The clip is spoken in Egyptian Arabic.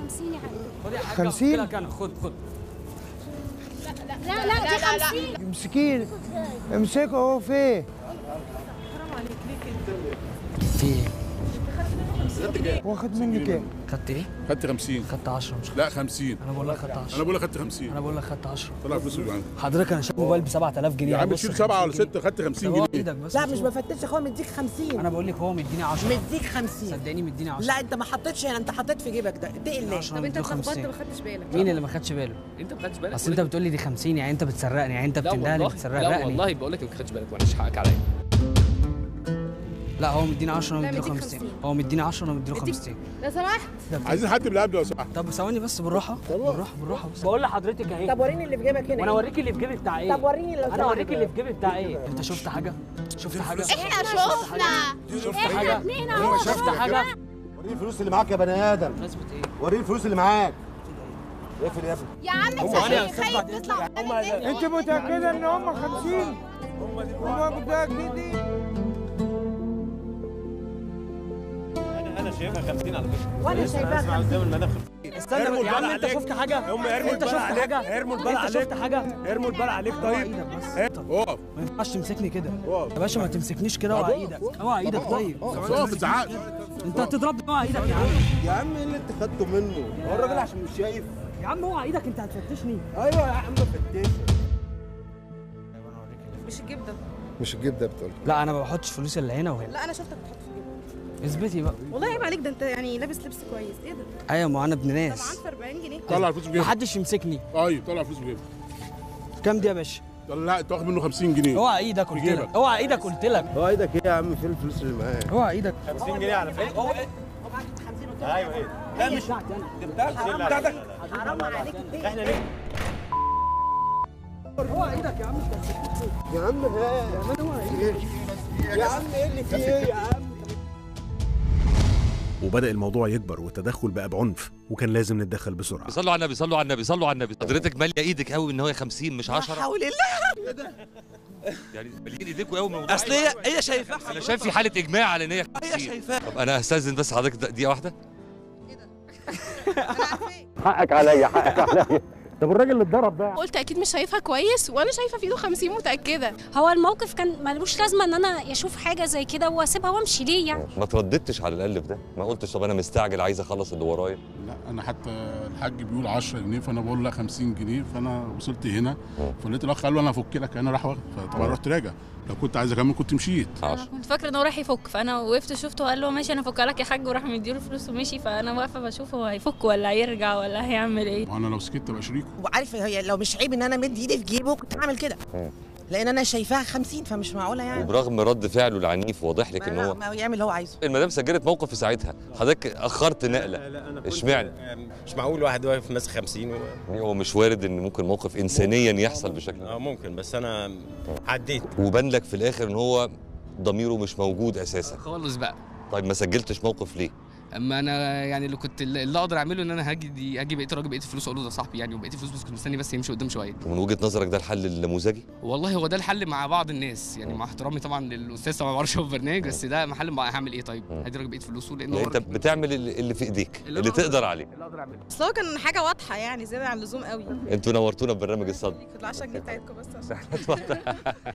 50 يا حبيبي خد يا حاجه 50 لك انا خد خد لا لا دي 50 امسكيه امسكه اهو فين في ايه؟ واخد مني كام خدت ايه؟ خدت 50 خدت 10 مش لا 50 انا بقول لك خدت انا 10 بقول لك خدت 50 انا بقول لك خدت 10 طلع فلوس اللي عندك حضرتك انا شايف موبايل ب 7000 جنيه يا عم بص تشيل 50 سبعه ولا جنيه. سته خدت 50 طب هو جنيه ايدك بس لا مش بفتش اخويا مديك 50 انا بقول لك هو مديني 10 مديك 50 صدقني مديني 10 لا انت ما حطيتش هنا انت حطيت في جيبك ده اتقي الله طب انت اتلخبطت ما خدتش بالك مين اللي ما خدش باله؟ انت ما خدتش بالك اصل انت بتقول لي دي 50 يعني انت بتسرقني يعني انت لا بتندهلي والله بتسرقني لا والله بقول لك ما خدتش بالك معلش حقك عليا لا هو مديني 10 وانا لا، مديله مديك 50 50. هو مديني 10 وانا مديله مديك- 50 لو سمحت عايزين حد بالله لو سمحت طب ثواني بس بالراحه بالراحه بالراحه بس بقول لحضرتك اهي طب وريني اللي في جيبك هنا وانا اوريك اللي في جيبي بتاع ايه طب وريني لو انا سمحت. اوريك اللي في جيبي بتاع ايه انت شفت حاجه شفت حاجه احنا شفنا شفت احنا حاجه اتنين اهو شفت حاجه وريني الفلوس اللي معاك يا بني ادم نسبه ايه وريني الفلوس اللي معاك اقفل يا ابني يا عم انت خايف خايف تطلع قدام الناس. انت متاكده ان هم 50 هم متاكدين انا شايفها 50 على فكره وانا شايفاها اسمع 50 قدام المدام استنى ارموا يا عم البال انت عليك. شفت حاجه هم ارموا انت البال شفت عليك حاجه ارموا البال انت عليك شفت حاجه ارموا البال عليك اوعى طيب ايدك بس اقف ما ينفعش تمسكني كده اقف يا باشا ما تمسكنيش كده اوعى ايدك اوعى ايدك طيب اقف ما تزعقش انت هتضربني اوعى ايدك يا عم يا عم ايه اللي انت خدته منه هو الراجل عشان مش شايف يا عم اوعى ايدك انت هتفتشني ايوه يا عم فتش مش الجيب ده مش الجيب ده بتقول لا انا ما بحطش فلوس الا هنا وهنا لا انا شفتك بتحط في الجيب اثبتي بقى والله عيب عليك ده انت يعني لابس لبس كويس ايه ده ايوه ما انا ابن طبعا ناس في 40 جنيه طلع الفلوس في جيبك محدش يمسكني ايوه طلع فلوس في جيبك كام دي يا باشا لا انت واخد منه 50 جنيه اوعى ايدك قلت جيبك. لك اوعى ايدك قلت لك هو ايدك ايه يا عم فين الفلوس اللي معاك اوعى ايدك 50 جنيه على فكره هو ايه ايوه ايه لا مش دي بتاعتك دي بتاعتك حرام عليك اتقي احنا ليه يا عم ها يا عم ايه اللي فيه ايه يا عم وبدأ الموضوع يكبر والتدخل بقى بعنف وكان لازم نتدخل بسرعة صلوا على النبي صلوا على النبي صلوا على النبي حضرتك ماليه ايدك قوي ان هو 50 مش 10 حول الله يعني مالين ايديكوا قوي من الموضوع اصل هي هي شايفاها انا شايف في حاله اجماع على ان هي هي 50 شايفاها طب انا هستاذن بس حضرتك دقيقه واحده حقك عليا حقك عليا طب الراجل اللي اتضرب ده قلت اكيد مش شايفها كويس وانا شايفه في ايده 50 متاكده هو الموقف كان ملوش لازمه ان انا اشوف حاجه زي كده واسيبها وامشي ليه يعني ما ترددتش على الاقل في ده ما قلتش طب انا مستعجل عايز اخلص اللي ورايا لا انا حتى الحاج بيقول 10 جنيه فانا بقول لا 50 جنيه فانا وصلت هنا فلقيت الاخ قال له انا افك لك انا راح واخد فطبعا رحت راجع لو كنت عايز اكمل كنت مشيت 10 كنت فاكره ان هو رايح يفك فانا وقفت شفته وقال له ماشي انا افكها لك يا حاج وراح مديله فلوس ومشي فانا واقفه بشوف هو هيفك ولا هيرجع ولا هيعمل ايه وانا لو سكت ابقى شريكه وعارف هي لو مش عيب ان انا مدي ايدي في جيبه كنت هعمل كده لان انا شايفاها 50 فمش معقوله يعني وبرغم رد فعله العنيف واضح لك ان ما, هو ما يعمل اللي هو عايزه المدام سجلت موقف في ساعتها حضرتك اخرت نقله لا انا اشمعنى؟ مش معقول واحد واقف ماسك 50 و... هو مش وارد ان ممكن موقف انسانيا يحصل بالشكل ده اه ممكن بس انا عديت وبان لك في الاخر ان هو ضميره مش موجود اساسا خالص بقى طيب ما سجلتش موقف ليه اما انا يعني اللي كنت اللي اقدر اعمله ان انا هاجي دي اجي بقيت الراجل بقيت الفلوس اقول له ده صاحبي يعني وبقيت الفلوس بس كنت مستني بس يمشي قدام شويه ومن وجهه نظرك ده الحل النموذجي والله هو ده الحل مع بعض الناس يعني مع احترامي طبعا للاستاذ طبعا ما بعرفش هو برنامج بس ده محل ما هعمل ايه طيب هدي الراجل بقيت فلوسه لانه يعني هو انت بتعمل اللي اللي في ايديك اللي اللي أقدر تقدر عليه اللي اقدر اعمله بس هو كان حاجه واضحه يعني زياده عن اللزوم قوي انتوا نورتونا ببرنامج الصدى كنت ال 10 جنيه بتاعتكم بس عشان